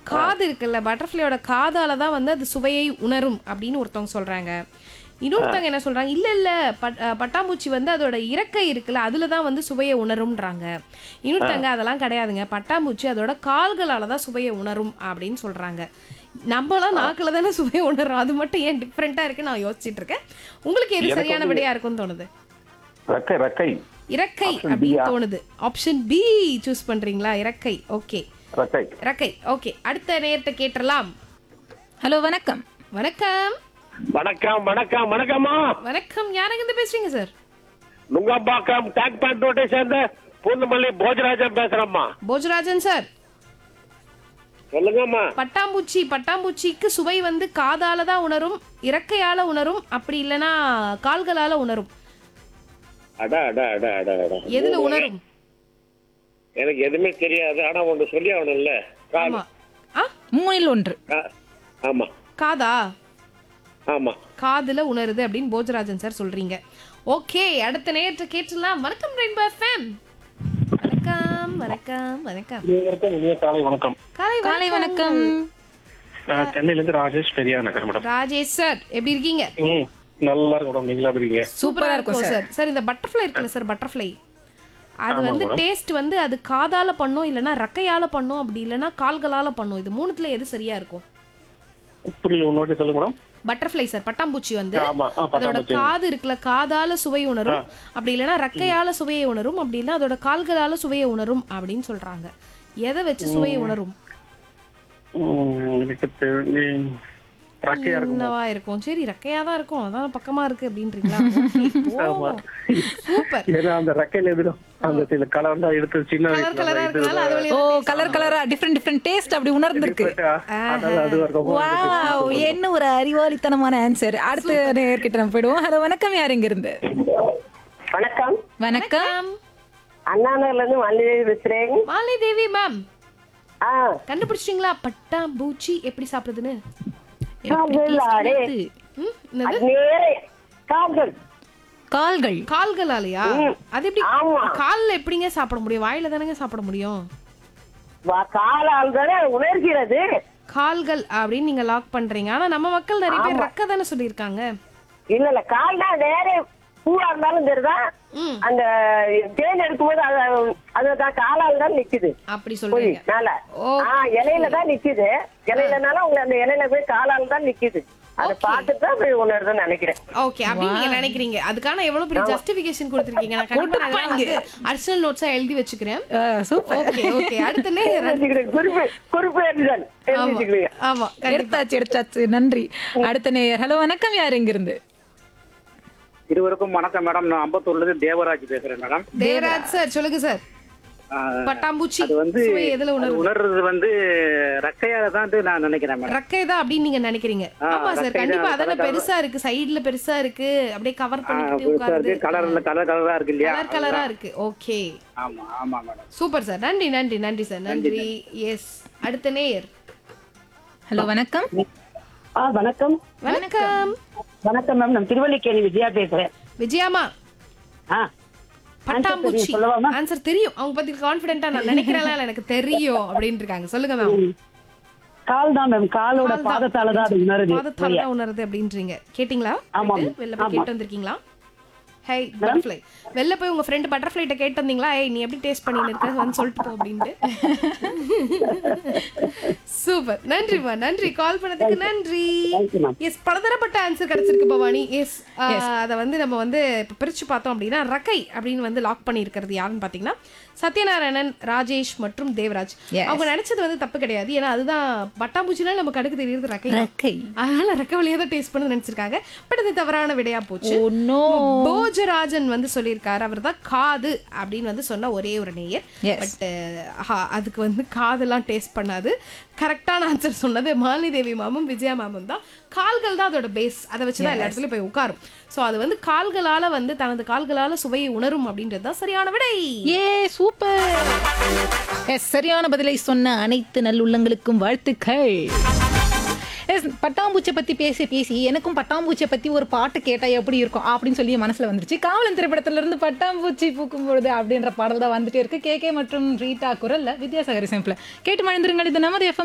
காது இருக்குல்ல பட்டர்ஃப்ளையோட காதால தான் வந்து அது சுவையை உணரும் அப்படின்னு ஒருத்தவங்க சொல்றாங்க இன்னொருத்தவங்க என்ன சொல்றாங்க இல்ல இல்ல பட்- அஹ் பட்டாம்பூச்சி வந்து அதோட இறக்கை இருக்குல்ல அதுல தான் வந்து சுவையை உணரும்ன்றாங்க இன்னொருத்தவங்க அதெல்லாம் கிடையாதுங்க பட்டாம்பூச்சி அதோட கால்களால தான் சுவையை உணரும் அப்படின்னு சொல்றாங்க நம்மளாம் நாக்குல தானே சுவையை உணர்றோம் அது மட்டும் ஏன் டிஃப்ரெண்டா இருக்கு நான் யோசிச்சுட்டு இருக்கேன் உங்களுக்கு எது எனக்கு சரியான வந்து- விடையா இருக்கும்னு தோணுது ரெக்கை ரெக்கை இறக்கை Option B அப்படின்னு யா? தோணுது ஆப்ஷன் பி சூஸ் பண்றீங்களா இறக்கை ஓகே ரெக்கை இறக்கை ஓகே அடுத்த நேரத்தை கேட்டலாம் ஹலோ வணக்கம் வணக்கம் வணக்கம் வணக்கம் வணக்கம்மா வணக்கம் யாருங்க இருந்து பேசுறீங்க சார் நுங்கம்பாக்கம் டேக் பேண்ட் ரோட்டை சேர்ந்த பூந்தமல்லி போஜராஜன் பேசுறேம்மா போஜராஜன் சார் சொல்லுங்கம்மா பட்டாம்பூச்சி பட்டாம்பூச்சிக்கு சுவை வந்து காதால தான் உணரும் இறக்கையால உணரும் அப்படி இல்லனா கால்களால உணரும் அட அட அட அட அட எதுல உணரும் எனக்கு எதுவுமே தெரியாது ஆனா ஒன்று சொல்லி ஆகணும்ல கால் ஆமா ஆ மூணில் ஒன்று கா- ஆமா காதா ஆமா காதுல உணருது அப்படின்னு போஜராஜன் சார் சொல்றீங்க ஓகே அடுத்த நேரத்தை கேட்டுலாம் வணக்கம் ரெயின்போ எஃப்எம் வணக்கம் வணக்கம் வணக்கம் அனைவருக்கும் இனிய காலை வணக்கம் காலை காலை வணக்கம் நான் சென்னையில இருந்து ராஜேஷ் பெரியா நகர் மேடம் ராஜேஷ் சார் எப்படி இருக்கீங்க ம் நல்லா இருக்கும் மேடம் நீங்களா இருக்கீங்க சூப்பரா இருக்கும் சார் சார் இந்த பட்டர்ஃப்ளை இருக்குல்ல சார் பட்டர்ஃப்ளை அது வந்து டேஸ்ட் வந்து அது காதால பண்ணும் இல்லனா ரெக்கையால பண்ணும் அப்படி இல்லனா கால்களால பண்ணும் இது மூணுத்துல எது சரியா இருக்கும் புரியல உன்னோட சொல்லுங்க மேடம் பட்டர்ஃப்ளை சார் பட்டாம்பூச்சி வந்து ஆமா ஆ, அதோட பட்டாம்பூச்சி. காது இருக்குல்ல காதால சுவை உணரும் அப்படி இல்லனா ரெக்கையால சுவையை உணரும் அப்படி இல்லனா அதோட கால்களால சுவையை உணரும் அப்படின்னு சொல்றாங்க எதை வச்சு சுவையை உணரும் ம், எனக்கு தெரிஞ்சு ரெக்கையா இருக்கும் என்னவா இருக்கும் சரி ரெக்கையா தான் இருக்கும் அதான் பக்கமா இருக்கு அப்படின்றீங்களா சூப்பர் ஏன்னா அந்த ரெக்கையில எதிரும் அந்த சில கலர் தான் எடுத்து சின்ன கலர் கலரா வயசுல இருக்கனால அது ஓ வழியா கலர் கலரா டிஃப்ரெண்ட் டிஃப்ரெண்ட் டேஸ்ட் அப்படி உணர்ந்திருக்கு அதாவது அது இருக்கும் வாவ் என்ன ஒரு அறிவாளித்தனமான ஆன்சர் அடுத்த நேர்கிட்ட நம்ம போயிடுவோம் ஹலோ வணக்கம் யார் இங்க இருந்து வணக்கம் வணக்கம் அண்ணாநகர்ல இருந்து மல்லிகை பேசுறேன் மாலை தேவி மேம் ஆ கண்டுபிடிச்சிட்டீங்களா பட்டாம்பூச்சி எப்படி சாப்பிடுதுன்னு கால்களாலே. ம், என்னது அது நேரே கால்கள் கால்கள் கால்களாலயா அது எப்படி ஆமா. கால்ல எப்படிங்க சாப்பிட முடியும் வாயில தானங்க சாப்பிட முடியும் வா- காலால் தானே உணர்கிறது கால்கள் அப்படின்னு நீங்க லாக் பண்றீங்க ஆனா நம்ம மக்கள் நிறைய பேர் ரக்க தானே சொல்லியிருக்காங்க இல்ல இல்ல கால் தான் நேரே பூவா இருந்தாலும் சரிதான் ம். அந்த தேன் எடுக்கும்போது அது அதுதான் காலால் தான் நிக்குது அப்படி போய் சொல்றீங்க மேல ஓ. ஆ இலையில தான் நிக்குது இலையிலனால உங்க அந்த இலையில போய் காலால் தான் நிக்குது அதை Okay. பார்த்துட்டு தான் போய் உணருதுன்னு நினைக்கிறேன் ஓகே அப்படின்னு நீங்க நினைக்கிறீங்க அதுக்கான எவ்வளவு பெரிய ஜஸ்டிபிகேஷன் கொடுத்திருக்கீங்க நான் கண்டிப்பா அடிஷனல் நோட்ஸா எழுதி வச்சுக்கிறேன் சூப்பர் ஓகே ஓகே அடுத்த நேரம் தெரிஞ்சுக்கிறேன். குறிப்பு குறிப்பு எழுதுதல் ஆமா தெரிஞ்சுக்கிறீங்க ஆமா கண்டிப்பா எடுத்தாச்சு எடுத்தாச்சு நன்றி அடுத்த நேயர் ஹலோ வணக்கம் யார் இங்க இருந்து இருவருக்கும் வணக்கம் மேடம் நான் அம்பத்தூர்ல இருந்து தேவராஜ் பேசுறேன் மேடம் தேவராஜ் சார் சொல்லுங்க சார் ஆஹ், பட்டாம்பூச்சி அது வந்து சுவை எதுல அது உணரும் உணர்றது வந்து ரெக்கையால தான் நான் நினைக்கிறேன் மேடம் ரக்கை தான் அப்படின்னு நீங்க நினைக்கிறீங்க ஆ, ஆமா சார் ரக்கை கண்டிப்பா தான், அதான கலர் பெருசா இருக்கு சைடுல பெருசா இருக்கு அப்படியே கவர் ஆஹ், பண்ணிட்டு புதுசா உட்காருது இருக்கு கலர்ல கலர் கலரா இருக்கு இல்லையா கலர் கலரா இருக்கு ஓகே ஆமா ஆமா மேடம் சூப்பர் சார் நன்றி நன்றி நன்றி சார் நன்றி எஸ் அடுத்த நேயர் ஹலோ வணக்கம் ஆ வணக்கம் வணக்கம் வணக்கம் மேம் நான் திருவல்லிக்கேணி விஜயா பேசுறேன் விஜயாமா ஆ பட்டாம்பூச்சி சொல்லவாமா? ஆன்சர் தெரியும் அவங்க பத்தி கான்பிடென்ட்டா நான் நினைக்கிறேன் எனக்கு தெரியும் அப்படின்னு இருக்காங்க சொல்லுங்க மேம் கால் தான் மேம் காலோட கால் தான். பாதத்தால தான் அது உணருது பாதத்தால தான் உணருது அப்படின்றீங்க கேட்டிங்களா ஆமாம். போயிட்டு வெளில போய் கேட்டு வந்திருக்கீங்களா ஹே பட்டர்ஃப்ளை வெளில போய் உங்க ஃப்ரெண்ட் பட்டர்ஃப்ளைட்ட கேட்டு வந்தீங்களா ஏய் நீ எப்படி டேஸ்ட் பண்ணிட்டு இருக்க வந்து சொல்லிட்டு போ அப்படின்ட்டு சூப்பர் நன்றிமா நன்றி கால் பண்ணதுக்கு நன்றி எஸ் பலதரப்பட்ட ஆன்சர் கிடைச்சிருக்கு பவானி எஸ் அதை வந்து நம்ம வந்து இப்போ பிரிச்சு பார்த்தோம் அப்படின்னா ரக்கை அப்படின்னு வந்து லாக் பண்ணி இருக்கிறது யாருன்னு பார்த்தீங்கன்னா சத்யநாராயணன் ராஜேஷ் மற்றும் தேவராஜ் Yes. அவங்க நினைச்சது வந்து தப்பு கிடையாது ஏன்னா அதுதான் பட்டாம்பூச்சினால நம்ம கடுக்கு தெரியுது ரக்கை தான். ரக்கை. அதனால ரக்க வழியா தான் டேஸ்ட் பண்ண நினைச்சிருக்காங்க பட் அது தவறான விடையா போச்சு ஓ நோ போஜராஜன் வந்து சொல்லியிருக்காரு அவர் தான் காது அப்படின்னு வந்து சொன்ன ஒரே ஒரு நேயர் Yes. பட் அதுக்கு வந்து காதெல்லாம் டேஸ்ட் பண்ணாது கரெக்டான ஆன்சர் சொன்னது மாலினி தேவி மேமும் விஜயா மேமும் தான் கால்கள் தான் அதோட பேஸ் அதை வச்சு தான் எல்லா இடத்துலயும் போய் உட்காரும் ஸோ அது வந்து கால்களால வந்து தனது கால்களால சுவையை உணரும் அப்படின்றது தான் சரியான விடை ஏ சூப்பர் எஸ் சரியான பதிலை சொன்ன அனைத்து நல்லுள்ளங்களுக்கும் வாழ்த்துக்கள் எஸ் பட்டாம்பூச்சை பத்தி பேசி பேசி எனக்கும் பட்டாம்பூச்சை பத்தி ஒரு பாட்டு கேட்டா எப்படி இருக்கும் அப்படின்னு சொல்லி என் மனசுல வந்துருச்சு காவலன் திரைப்படத்துல இருந்து பட்டாம்பூச்சி பூக்கும் பொழுது அப்படின்ற பாடல் தான் வந்துட்டே இருக்கு கே கே மற்றும் ரீட்டா குரல்ல வித்யாசாகர் சிம்பிள் கேட்டு மழந்துருங்கள் இது நமது எஃப்எம்